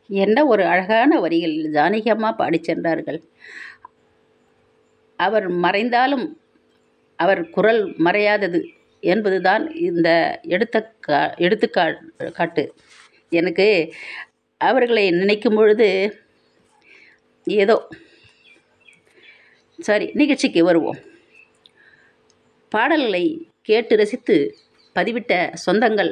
என்ன ஒரு அழகான வரிகள் ஜானகி அம்மா பாடிச் சென்றார்கள் அவர் மறைந்தாலும் அவர் குரல் மறையாதது என்பதுதான் இந்த எடுத்தக்கா எடுத்துக்கா காட்டு எனக்கு அவர்களை நினைக்கும் பொழுது ஏதோ சரி நிகழ்ச்சிக்கு வருவோம் பாடல்களை கேட்டு ரசித்து பதிவிட்ட சொந்தங்கள்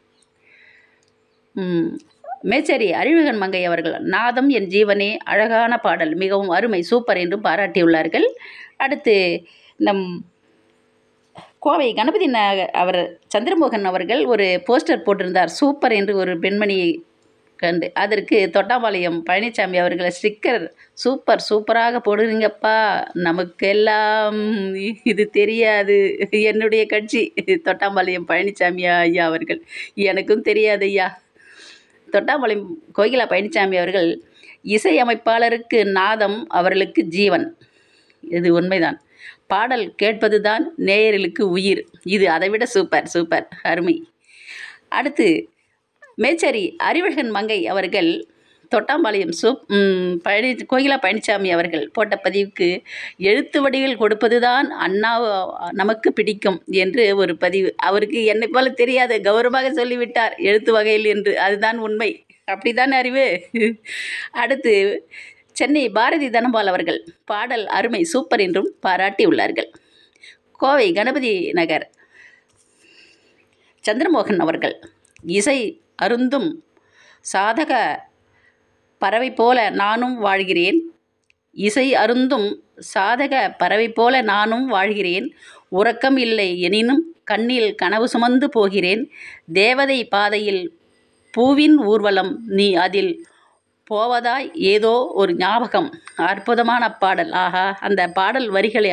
ம், மேச்சேரி அறிவகன் மங்கை அவர்கள் நாதம் என் ஜீவனே அழகான பாடல் மிகவும் அருமை சூப்பர் என்றும் பாராட்டியுள்ளார்கள் அடுத்து நம் கோவை கணபதி நக அவர் சந்திரமோகன் அவர்கள் ஒரு போஸ்டர் போட்டிருந்தார் சூப்பர் என்று ஒரு பெண்மணியை கண்டு அதற்கு தொட்டாம்பாளையம் பழனிசாமி அவர்கள் ஸ்டிக்கர் சூப்பர் சூப்பராக போடுறீங்கப்பா நமக்கெல்லாம் இது தெரியாது என்னுடைய கட்சி தொட்டாம்பாளையம் பழனிசாமி ஐயா அவர்கள் எனக்கும் தெரியாது ஐயா தொட்டாம்பாளையம் கோகிலா பழனிசாமி அவர்கள் இசையமைப்பாளருக்கு நாதம் அவர்களுக்கு ஜீவன் இது உண்மைதான் பாடல் கேட்பதுதான் நேயர்களுக்கு உயிர் இது அதைவிட சூப்பர் சூப்பர் அருமை அடுத்து மேச்சேரி அறிவழகன் மங்கை அவர்கள் தொட்டாம்பாளையம் சூப் ம், பழனி கோகிலா பழனிசாமி அவர்கள் போட்ட பதிவுக்கு எழுத்து வடிவில் கொடுப்பதுதான் அண்ணா நமக்கு பிடிக்கும் என்று ஒரு பதிவு அவருக்கு என்னை போல தெரியாது கௌரவமாக சொல்லிவிட்டார் எழுத்து வகையில் என்று அதுதான் உண்மை அப்படிதான் அறிவு அடுத்து சென்னை பாரதி தனபால் அவர்கள் பாடல் அருமை சூப்பர் என்றும் பாராட்டியுள்ளார்கள் கோவை கணபதி நகர் சந்திரமோகன் அவர்கள் இசை அருந்தும் சாதக பறவை போல நானும் வாழ்கிறேன் இசை அருந்தும் சாதக பறவை போல நானும் வாழ்கிறேன் உறக்கம் இல்லை எனினும் கண்ணில் கனவு சுமந்து போகிறேன் தேவதை பாதையில் பூவின் ஊர்வலம் நீ அதில் போவதாய் ஏதோ ஒரு ஞாபகம் அற்புதமான பாடல் ஆஹா அந்த பாடல் வரிகளை